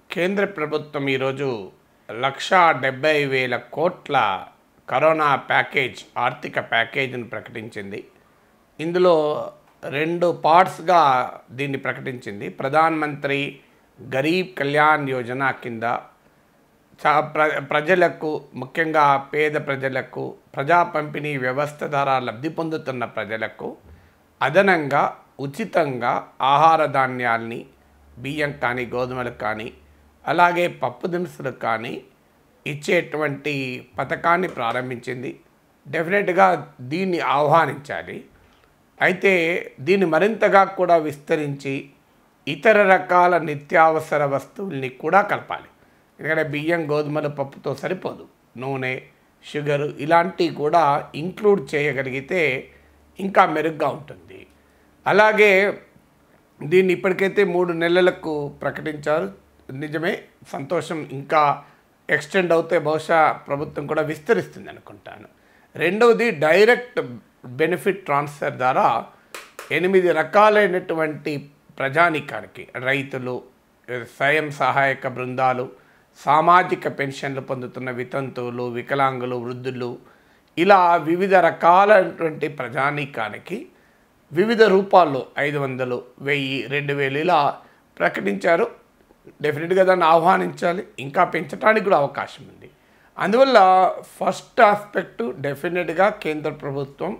కేంద్ర ప్రభుత్వం ఈరోజు లక్షా డెబ్బై వేల కోట్ల కరోనా ప్యాకేజ్ ఆర్థిక ప్యాకేజీని ప్రకటించింది ఇందులో రెండు పార్ట్స్గా దీన్ని ప్రకటించింది ప్రధాన్ మంత్రి గరీబ్ కళ్యాణ్ యోజన కింద చా ప్ర ప్రజలకు ముఖ్యంగా పేద ప్రజలకు ప్రజా పంపిణీ వ్యవస్థ ద్వారా లబ్ధి పొందుతున్న ప్రజలకు అదనంగా ఉచితంగా ఆహార ధాన్యాల్ని బియ్యం కానీ గోధుమలు కానీ అలాగే పప్పు దినుసులు కానీ ఇచ్చేటువంటి పథకాన్ని ప్రారంభించింది డెఫినెట్గా దీన్ని ఆహ్వానించాలి అయితే దీన్ని మరింతగా కూడా విస్తరించి ఇతర రకాల నిత్యావసర వస్తువుల్ని కూడా కలపాలి ఎందుకంటే బియ్యం గోధుమలు పప్పుతో సరిపోదు నూనె షుగరు ఇలాంటివి కూడా ఇంక్లూడ్ చేయగలిగితే ఇంకా మెరుగ్గా ఉంటుంది అలాగే దీన్ని ఇప్పటికైతే మూడు నెలలకు ప్రకటించారు నిజమే సంతోషం ఇంకా ఎక్స్టెండ్ అవుతే బహుశా ప్రభుత్వం కూడా విస్తరిస్తుంది అనుకుంటాను రెండవది డైరెక్ట్ బెనిఫిట్ ట్రాన్స్ఫర్ ద్వారా ఎనిమిది రకాలైనటువంటి ప్రజానీకానికి రైతులు స్వయం సహాయక బృందాలు సామాజిక పెన్షన్లు పొందుతున్న వితంతువులు వికలాంగులు వృద్ధులు ఇలా వివిధ రకాలైనటువంటి ప్రజానీకానికి వివిధ రూపాల్లో ఐదు వందలు వెయ్యి రెండు వేలు ఇలా ప్రకటించారు డెఫినెట్గా దాన్ని ఆహ్వానించాలి ఇంకా పెంచడానికి కూడా అవకాశం ఉంది అందువల్ల ఫస్ట్ ఆస్పెక్ట్ డెఫినెట్గా కేంద్ర ప్రభుత్వం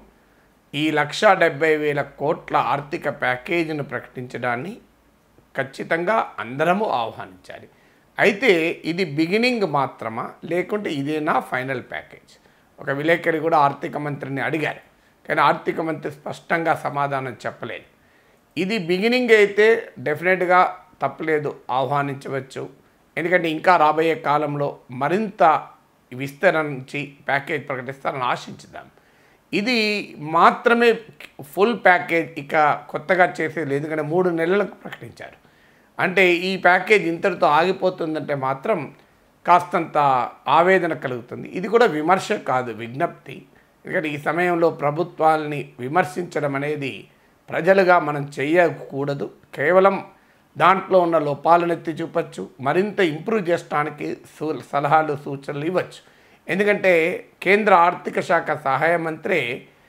ఈ లక్ష డెబ్బై వేల కోట్ల ఆర్థిక ప్యాకేజీని ప్రకటించడాన్ని ఖచ్చితంగా అందరము ఆహ్వానించాలి అయితే ఇది బిగినింగ్ మాత్రమా లేకుంటే ఇదేనా ఫైనల్ ప్యాకేజ్ ఒక విలేకరి కూడా ఆర్థిక మంత్రిని అడిగారు కానీ ఆర్థిక మంత్రి స్పష్టంగా సమాధానం చెప్పలేదు ఇది బిగినింగ్ అయితే డెఫినెట్గా తప్పలేదు ఆహ్వానించవచ్చు ఎందుకంటే ఇంకా రాబోయే కాలంలో మరింత విస్తరించి ప్యాకేజ్ ప్రకటిస్తారని ఆశించుదాం ఇది మాత్రమే ఫుల్ ప్యాకేజ్ ఇక కొత్తగా చేసేది లేదు ఎందుకంటే మూడు నెలలకు ప్రకటించారు అంటే ఈ ప్యాకేజ్ ఇంతటితో ఆగిపోతుందంటే మాత్రం కాస్తంత ఆవేదన కలుగుతుంది ఇది కూడా విమర్శ కాదు విజ్ఞప్తి ఎందుకంటే ఈ సమయంలో ప్రభుత్వాల్ని విమర్శించడం అనేది ప్రజలుగా మనం చేయకూడదు కేవలం దాంట్లో ఉన్న లోపాలను ఎత్తి చూపచ్చు మరింత ఇంప్రూవ్ చేయడానికి సూ సలహాలు సూచనలు ఇవ్వచ్చు ఎందుకంటే కేంద్ర ఆర్థిక శాఖ సహాయ మంత్రి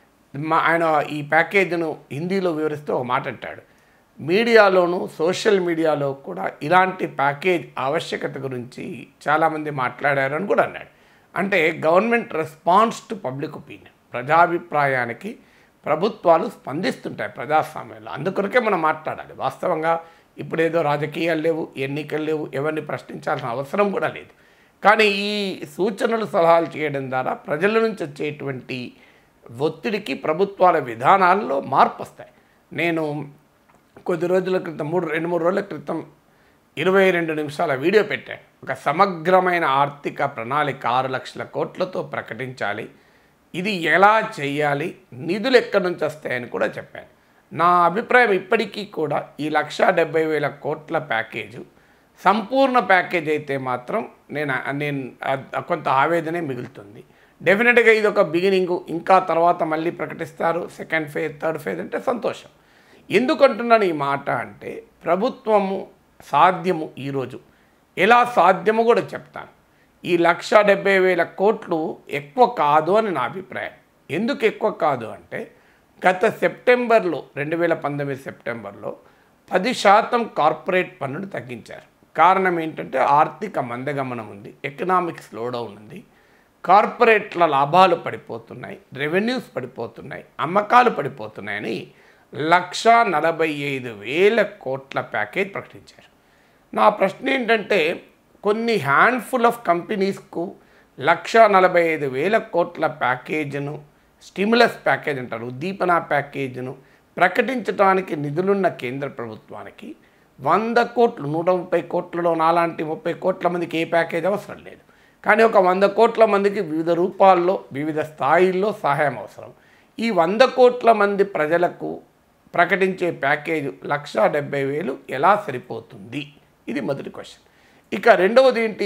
మా ఆయన ఈ ప్యాకేజీను హిందీలో వివరిస్తూ ఒక మాట అంటాడు మీడియాలోను సోషల్ మీడియాలో కూడా ఇలాంటి ప్యాకేజ్ ఆవశ్యకత గురించి చాలామంది మాట్లాడారు అని కూడా అన్నాడు అంటే government response to public opinion ప్రజాభిప్రాయానికి ప్రభుత్వాలు స్పందిస్తుంటాయి ప్రజాస్వామ్యంలో అందుకొరకే మనం మాట్లాడాలి వాస్తవంగా ఇప్పుడు ఏదో రాజకీయాలు లేవు ఎన్నికలు లేవు ఎవరిని ప్రశ్నించాల్సిన అవసరం కూడా లేదు కానీ ఈ సూచనలు సలహాలు చేయడం ద్వారా ప్రజల నుంచి వచ్చేటువంటి ఒత్తిడికి ప్రభుత్వాల విధానాల్లో మార్పు వస్తాయి నేను కొద్ది రోజుల క్రితం మూడు రెండు మూడు రోజుల క్రితం ఇరవై రెండు నిమిషాల వీడియో పెట్టాను ఒక సమగ్రమైన ఆర్థిక ప్రణాళిక ఆరు లక్షల కోట్లతో ప్రకటించాలి ఇది ఎలా చేయాలి నిధులు ఎక్కడి నుంచి వస్తాయని కూడా చెప్పాను నా అభిప్రాయం ఇప్పటికీ కూడా ఈ లక్ష డెబ్బై వేల కోట్ల ప్యాకేజు సంపూర్ణ ప్యాకేజ్ అయితే మాత్రం నేను నేను అ- కొంత ఆవేదనే మిగులుతుంది డెఫినెట్గా ఇది ఒక బిగినింగ్ ఇంకా తర్వాత మళ్ళీ ప్రకటిస్తారు సెకండ్ ఫేజ్ థర్డ్ ఫేజ్ అంటే సంతోషం ఎందుకంటున్నాను ఈ మాట అంటే ప్రభుత్వము సాధ్యము ఈరోజు ఎలా సాధ్యమో కూడా చెప్తాను ఈ లక్ష డెబ్బై వేల కోట్లు ఎక్కువ కాదు అని నా అభిప్రాయం ఎందుకు ఎక్కువ కాదు అంటే గత సెప్టెంబర్లో రెండు వేల పంతొమ్మిది సెప్టెంబర్లో పది శాతం కార్పొరేట్ పన్నును తగ్గించారు కారణం ఏంటంటే ఆర్థిక మందగమనం ఉంది ఎకనామిక్ స్లోడౌన్ ఉంది కార్పొరేట్ల లాభాలు పడిపోతున్నాయి రెవెన్యూస్ పడిపోతున్నాయి అమ్మకాలు పడిపోతున్నాయని లక్ష నలభై ఐదు వేల కోట్ల ప్యాకేజ్ ప్రకటించారు నా ప్రశ్న ఏంటంటే కొన్ని హ్యాండ్ఫుల్ ఆఫ్ కంపెనీస్కు లక్ష నలభై ఐదు వేల కోట్ల ప్యాకేజీను స్టిమ్యులస్ ప్యాకేజ్ అంటారు ఉద్దీపన ప్యాకేజీను ప్రకటించడానికి నిధులున్న కేంద్ర ప్రభుత్వానికి వంద కోట్లు నూట ముప్పై కోట్లలో నాలాంటి ముప్పై కోట్ల మందికి ఏ ప్యాకేజ్ అవసరం లేదు కానీ ఒక వంద కోట్ల మందికి వివిధ రూపాల్లో వివిధ స్థాయిల్లో సహాయం అవసరం ఈ వంద కోట్ల మంది ప్రజలకు ప్రకటించే ప్యాకేజ్ లక్ష డెబ్బై వేలు ఎలా సరిపోతుంది ఇది మొదటి క్వశ్చన్ ఇక రెండవది ఏంటి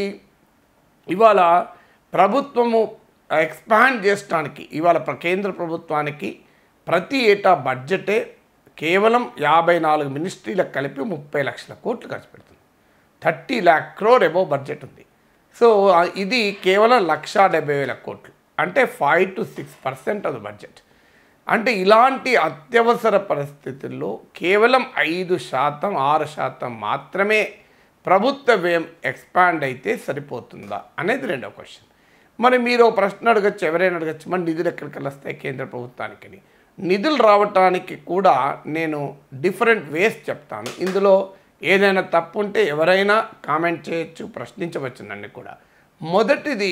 ఇవాళ ప్రభుత్వము ఎక్స్పాండ్ చేయడానికి ఇవాళ ప్ర- కేంద్ర ప్రభుత్వానికి ప్రతి ఏటా బడ్జెటే కేవలం యాభై నాలుగు మినిస్ట్రీలకు కలిపి ముప్పై లక్షల కోట్లు ఖర్చు పెడుతుంది thirty lakh crore above budget ఉంది సో ఆ, ఇది కేవలం లక్షా డెబ్బై వేల కోట్లు అంటే five to six percent of the budget అంటే ఇలాంటి అత్యవసర పరిస్థితుల్లో కేవలం ఐదు శాతం ఆరు శాతం మాత్రమే ప్రభుత్వ వ్యయం ఎక్స్పాండ్ అయితే సరిపోతుందా అనేది రెండో క్వశ్చన్ మరి మీరు ఓ ప్రశ్న అడగచ్చు ఎవరైనా అడగచ్చు మరి నిధులు ఎక్కడికి వస్తాయి కేంద్ర ప్రభుత్వానికి నిధులు రావటానికి కూడా నేను డిఫరెంట్ వేస్ చెప్తాను ఇందులో ఏదైనా తప్పు ఉంటే ఎవరైనా కామెంట్ చేయొచ్చు ప్రశ్నించవచ్చు నన్ను కూడా మొదటిది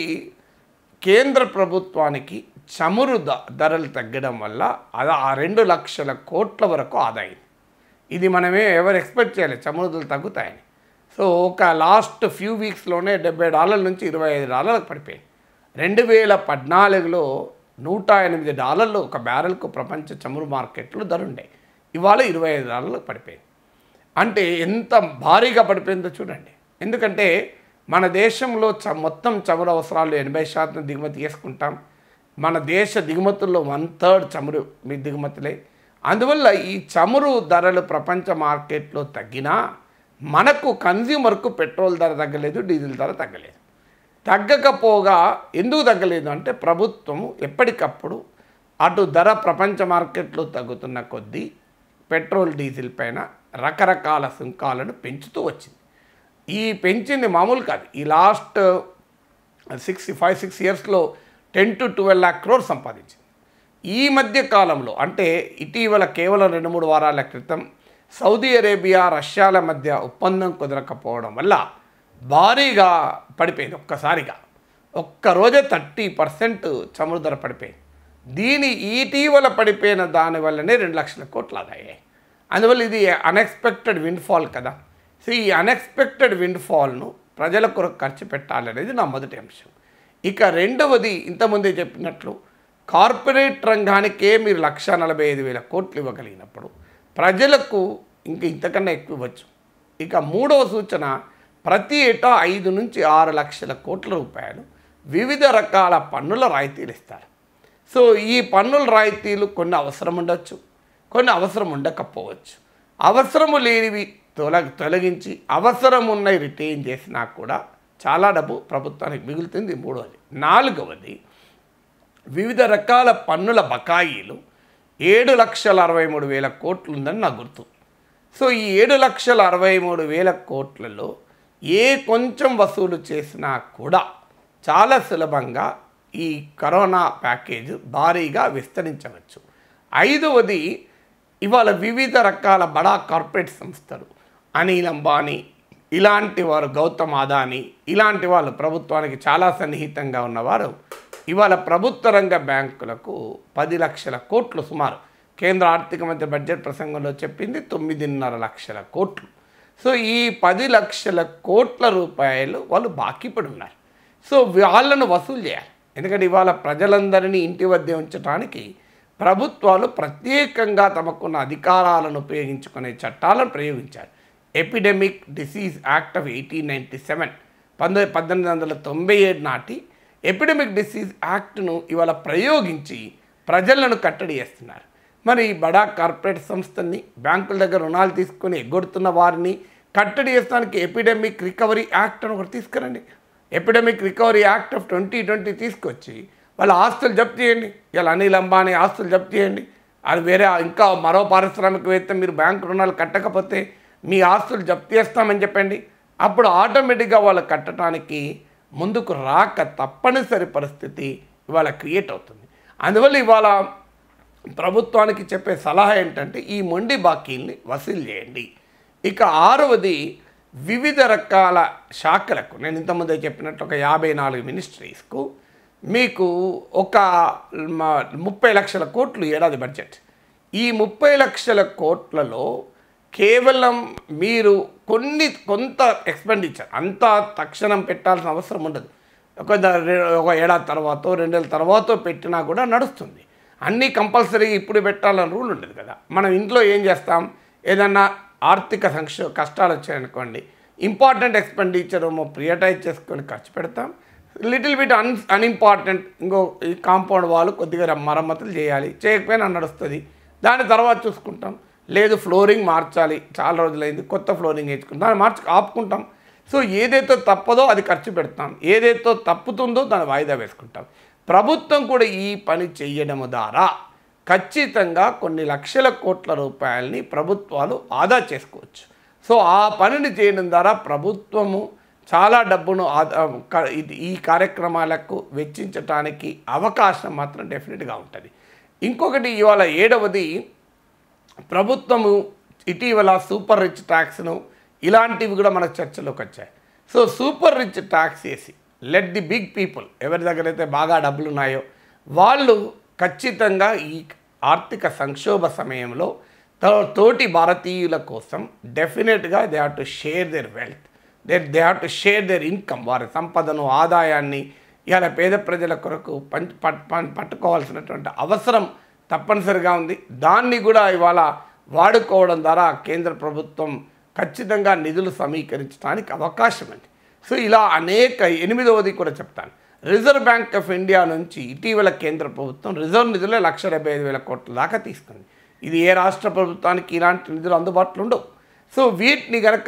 కేంద్ర ప్రభుత్వానికి చమురు ద- ధరలు తగ్గడం వల్ల అది ఆ రెండు లక్షల కోట్ల వరకు ఆదాయం ఇది మనమే ఎవరు ఎక్స్పెక్ట్ చేయలేదు చమురు ధరలు తగ్గుతాయని సో ఒక లాస్ట్ ఫ్యూ వీక్స్లోనే డెబ్బై డాలర్ల నుంచి ఇరవై ఐదు డాలర్లకు పడిపోయాయి రెండు వేల పద్నాలుగులో నూట ఎనిమిది డాలర్లు ఒక బ్యారెల్కు ప్రపంచ చమురు మార్కెట్లో ధర ఉండే ఇవాళ ఇరవై ఐదు డాలర్లకు పడిపోయింది అంటే ఎంత భారీగా పడిపోయిందో చూడండి ఎందుకంటే మన దేశంలో చ మొత్తం చమురు అవసరాలు ఎనభై శాతం దిగుమతి చేసుకుంటాం మన దేశ దిగుమతుల్లో వన్ థర్డ్ చమురు మీ దిగుమతులే అందువల్ల ఈ చమురు ధరలు ప్రపంచ మార్కెట్లో తగ్గినా మనకు కన్జ్యూమర్కు పెట్రోల్ ధర తగ్గలేదు డీజిల్ ధర తగ్గలేదు తగ్గకపోగా ఎందుకు తగ్గలేదు అంటే ప్రభుత్వం ఎప్పటికప్పుడు అటు ధర ప్రపంచ మార్కెట్లో తగ్గుతున్న కొద్దీ పెట్రోల్ డీజిల్ పైన రకరకాల సుంకాలను పెంచుతూ వచ్చింది ఈ పెంచింది మామూలు కాదు ఈ లాస్ట్ సిక్స్ ఫైవ్ సిక్స్ ఇయర్స్లో ten to twelve lakh crore సంపాదించింది ఈ మధ్య కాలంలో అంటే ఇటీవల కేవలం రెండు మూడు వారాల క్రితం సౌదీ అరేబియా రష్యాల మధ్య ఒప్పందం కుదరకపోవడం వల్ల భారీగా పడిపోయింది ఒక్కసారిగా ఒక్క రోజే థర్టీ పర్సెంట్ చమురు ధర పడిపోయింది దీని ఇటీవల పడిపోయిన దాని వల్లనే రెండు లక్షల కోట్లు ఆదాయాయి అందువల్ల ఇది అన్ఎక్స్పెక్టెడ్ విండ్ఫాల్ కదా సో ఈ అన్ఎక్స్పెక్టెడ్ విండ్ఫాల్ను ప్రజల కొరకు ఖర్చు పెట్టాలనేది నా మొదటి అంశం ఇక రెండవది ఇంతకుముందే చెప్పినట్లు కార్పొరేట్ రంగానికే మీరు లక్ష నలభై ఐదు వేల కోట్లు ఇవ్వగలిగినప్పుడు ప్రజలకు ఇంక ఇంతకన్నా ఎక్కువ ఇవ్వచ్చు ఇక మూడవ సూచన ప్రతి ఏటా ఐదు నుంచి ఆరు లక్షల కోట్ల రూపాయలు వివిధ రకాల పన్నుల రాయితీలు ఇస్తారు సో ఈ పన్నుల రాయితీలు కొన్ని అవసరం ఉండొచ్చు కొన్ని అవసరం ఉండకపోవచ్చు అవసరము లేనివి తొలగ తొలగించి అవసరం ఉన్నవి రిటైన్ చేసినా కూడా చాలా డబ్బు ప్రభుత్వానికి మిగులుతుంది మూడవది నాలుగవది వివిధ రకాల పన్నుల బకాయిలు ఏడు లక్షల అరవై మూడు వేల కోట్లు ఉందని నాకు గుర్తు సో ఈ ఏడు లక్షల అరవై మూడు వేల కోట్లలో ఏ కొంచెం వసూలు చేసినా కూడా చాలా సులభంగా ఈ కరోనా ప్యాకేజ్ భారీగా విస్తరించవచ్చు ఐదవది ఇవాళ వివిధ రకాల బడా కార్పొరేట్ సంస్థలు అనిల్ అంబానీ ఇలాంటి వారు గౌతమ్ అదానీ ఇలాంటి వాళ్ళు ప్రభుత్వానికి చాలా సన్నిహితంగా ఉన్నవారు ఇవాళ ప్రభుత్వ రంగ బ్యాంకులకు పది లక్షల కోట్లు సుమారు కేంద్ర ఆర్థిక మంత్రి బడ్జెట్ ప్రసంగంలో చెప్పింది తొమ్మిదిన్నర లక్షల కోట్లు సో ఈ పది లక్షల కోట్ల రూపాయలు వాళ్ళు బాకీ పడి ఉన్నారు సో వాళ్ళను వసూలు చేయాలి ఎందుకంటే ఇవాళ ప్రజలందరినీ ఇంటి వద్ద ఉంచడానికి ప్రభుత్వాలు ప్రత్యేకంగా తమకున్న అధికారాలను ఉపయోగించుకునే చట్టాలను ప్రయోగించారు epidemic disease act of eighteen ninety seven పంతొమ్మిది పద్దెనిమిది వందల తొంభై ఏడు నాటి ఎపిడెమిక్ డిసీజ్ యాక్ట్ను ఇవాళ ప్రయోగించి ప్రజలను కట్టడి చేస్తున్నారు మరి ఈ బడా కార్పొరేట్ సంస్థల్ని బ్యాంకుల దగ్గర రుణాలు తీసుకొని ఎగ్గొడుతున్న వారిని కట్టడి చేస్తానికి ఎపిడెమిక్ రికవరీ యాక్ట్ అని ఒకటి తీసుకురండి epidemic recovery act of twenty twenty తీసుకొచ్చి వాళ్ళ ఆస్తులు జప్తు చేయండి ఇలా అనిల్ అంబానీ ఆస్తులు జప్తు చేయండి అది వేరే ఇంకా మరో పారిశ్రామికవేత్త మీరు బ్యాంకు రుణాలు కట్టకపోతే మీ ఆస్తులు జప్తు చేస్తామని చెప్పండి అప్పుడు ఆటోమేటిక్గా వాళ్ళు కట్టడానికి ముందుకు రాక తప్పనిసరి పరిస్థితి ఇవాళ క్రియేట్ అవుతుంది అందువల్ల ఇవాళ ప్రభుత్వానికి చెప్పే సలహా ఏంటంటే ఈ మొండి బాకీల్ని వసూలు చేయండి ఇక ఆరవది వివిధ రకాల శాఖలకు నేను ఇంతకుముందే చెప్పినట్టు ఒక యాభై నాలుగు మినిస్ట్రీస్కు మీకు ఒక మ- ముప్పై లక్షల కోట్లు ఏడాది బడ్జెట్ ఈ ముప్పై లక్షల కోట్లలో కేవలం మీరు కొన్ని కొంత ఎక్స్పెండిచర్ అంతా తక్షణం పెట్టాల్సిన అవసరం ఉండదు ఒక ద- రె- ఒక ఏడాది తర్వాత రెండేళ్ళ తర్వాత పెట్టినా కూడా నడుస్తుంది అన్నీ కంపల్సరీగా ఇప్పుడు పెట్టాలని రూల్ ఉండదు కదా మనం ఇంట్లో ఏం చేస్తాం ఏదన్నా ఆర్థిక సంక్షో కష్టాలు వచ్చాయనుకోండి ఇంపార్టెంట్ ఎక్స్పెండిచర్ ఏమో ప్రియటైజ్ చేసుకొని ఖర్చు పెడతాం లిటిల్ బిట్ అన్ అన్ఇంపార్టెంట్ ఇంకో ఈ కాంపౌండ్ వాళ్ళు కొద్దిగా మరమ్మతులు చేయాలి చేయకపోయినా నడుస్తుంది దాని తర్వాత చూసుకుంటాం లేదు ఫ్లోరింగ్ మార్చాలి చాలా రోజులైంది కొత్త ఫ్లోరింగ్ వేసుకుంటాం దాన్ని మార్చి ఆపుకుంటాం సో ఏదైతే తప్పదో అది ఖర్చు పెడతాం ఏదైతే తప్పుతుందో దాన్ని వాయిదా వేసుకుంటాం ప్రభుత్వం కూడా ఈ పని చేయడం ద్వారా ఖచ్చితంగా కొన్ని లక్షల కోట్ల రూపాయలని ప్రభుత్వాలు ఆదా చేసుకోవచ్చు సో ఆ పనిని చేయడం ద్వారా ప్రభుత్వము చాలా డబ్బును ఆదా క- ఇది- ఈ కార్యక్రమాలకు వెచ్చించటానికి అవకాశం మాత్రం డెఫినెట్గా ఉంటుంది ఇంకొకటి ఇవాళ ఏడవది ప్రభుత్వము ఇటీవల సూపర్ రిచ్ ట్యాక్స్ను ఇలాంటివి కూడా మన చర్చలోకి వచ్చాయి సో సూపర్ రిచ్ ట్యాక్స్ వేసి లెట్ ది బిగ్ పీపుల్ ఎవరి దగ్గర అయితే బాగా డబ్బులు ఉన్నాయో వాళ్ళు ఖచ్చితంగా ఈ ఆర్థిక సంక్షోభ సమయంలో తో- తోటి భారతీయుల కోసం డెఫినెట్గా they have to share their wealth they they have to share their income వారి సంపదను ఆదాయాన్ని ఇవాళ పేద ప్రజల కొరకు పంచ్ పట్ పట్- పట్టుకోవాల్సినటువంటి అవసరం తప్పనిసరిగా ఉంది దాన్ని కూడా ఇవాళ వాడుకోవడం ద్వారా కేంద్ర ప్రభుత్వం ఖచ్చితంగా నిధులు సమీకరించడానికి అవకాశం ఉంది సో ఇలా అనేక ఎనిమిదవది కూడా చెప్తాను రిజర్వ్ బ్యాంక్ ఆఫ్ ఇండియా నుంచి ఇటీవల కేంద్ర ప్రభుత్వం రిజర్వ్ నిధులే లక్ష డెబ్బై ఐదు వేల కోట్ల దాకా తీసుకుంది ఇది ఏ రాష్ట్ర ప్రభుత్వానికి ఇలాంటి నిధులు అందుబాటులో ఉండవు సో వీటిని కనుక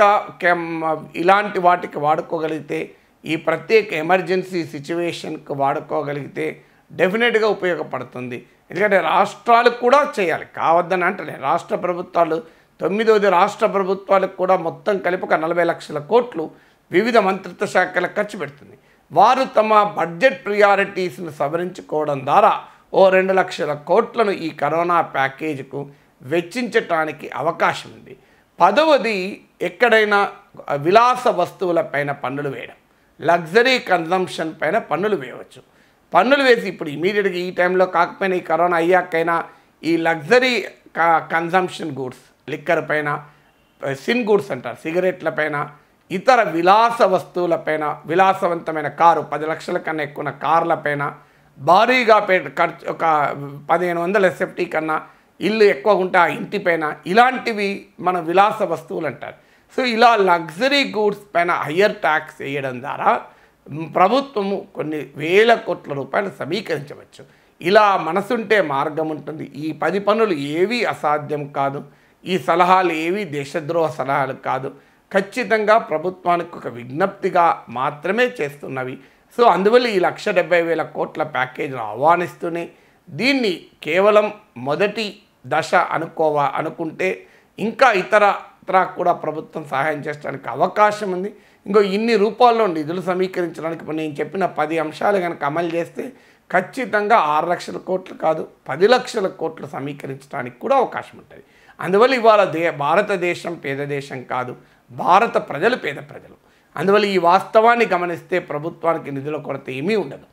ఇలాంటి వాటికి వాడుకోగలిగితే ఈ ప్రత్యేక ఎమర్జెన్సీ సిచ్యువేషన్కి వాడుకోగలిగితే డెఫినెట్గా ఉపయోగపడుతుంది ఎందుకంటే రాష్ట్రాలు కూడా చేయాలి కావద్దని అంటే రాష్ట్ర ప్రభుత్వాలు తొమ్మిదవది రాష్ట్ర ప్రభుత్వాలకు కూడా మొత్తం కలిపి ఒక నలభై లక్షల కోట్లు వివిధ మంత్రిత్వ శాఖలకు ఖర్చు పెడుతుంది వారు తమ బడ్జెట్ ప్రియారిటీస్ను సవరించుకోవడం ద్వారా ఓ రెండు లక్షల కోట్లను ఈ కరోనా ప్యాకేజీకు వెచ్చించటానికి అవకాశం ఉంది పదవది ఎక్కడైనా విలాస వస్తువులపైన పన్నులు వేయడం లగ్జరీ కన్జంప్షన్ పైన పన్నులు వేయవచ్చు పన్నులు వేసి ఇప్పుడు ఇమీడియట్గా ఈ టైంలో కాకపోయినా ఈ కరోనా అయ్యాకైనా ఈ లగ్జరీ కన్జంప్షన్ గూడ్స్ లిక్కర్ పైన సిన్ గూడ్స్ అంటారు సిగరెట్ల పైన ఇతర విలాస వస్తువులపైన విలాసవంతమైన కారు పది లక్షల కన్నా ఎక్కువ ఉన్న కార్లపైన భారీగా పే ఖర్చు ఒక పదిహేను వందల ఎస్ఎఫ్టీ కన్నా ఇల్లు ఎక్కువ ఉంటే ఆ ఇంటిపైన ఇలాంటివి మన విలాస వస్తువులు అంటారు సో ఇలా లగ్జరీ గూడ్స్ పైన హయ్యర్ ట్యాక్స్ వేయడం ద్వారా మ్, ప్రభుత్వము కొన్ని వేల కోట్ల రూపాయలు సమీకరించవచ్చు ఇలా మనసుంటే మార్గం ఉంటుంది ఈ పది పనులు ఏవి అసాధ్యం కాదు ఈ సలహాలు ఏవి దేశద్రోహ సలహాలు కాదు ఖచ్చితంగా ప్రభుత్వానికి ఒక విజ్ఞప్తిగా మాత్రమే చేస్తున్నవి సో అందువల్ల ఈ లక్ష డెబ్బై వేల కోట్ల ప్యాకేజీని ఆహ్వానిస్తూనే దీన్ని కేవలం మొదటి దశ అనుకోవా అనుకుంటే ఇంకా ఇతర ఇతర కూడా ప్రభుత్వం సహాయం చేయడానికి అవకాశం ఉంది ఇంకో ఇన్ని రూపాల్లో నిధులు సమీకరించడానికి ఇప్పుడు నేను చెప్పిన పది అంశాలు కనుక అమలు చేస్తే ఖచ్చితంగా ఆరు లక్షల కోట్లు కాదు పది లక్షల కోట్లు సమీకరించడానికి కూడా అవకాశం ఉంటుంది అందువల్ల ఇవాళ దే భారతదేశం పేద దేశం కాదు భారత ప్రజలు పేద ప్రజలు అందువల్ల ఈ వాస్తవాన్ని గమనిస్తే ప్రభుత్వానికి నిధుల కొరత ఏమీ ఉండదు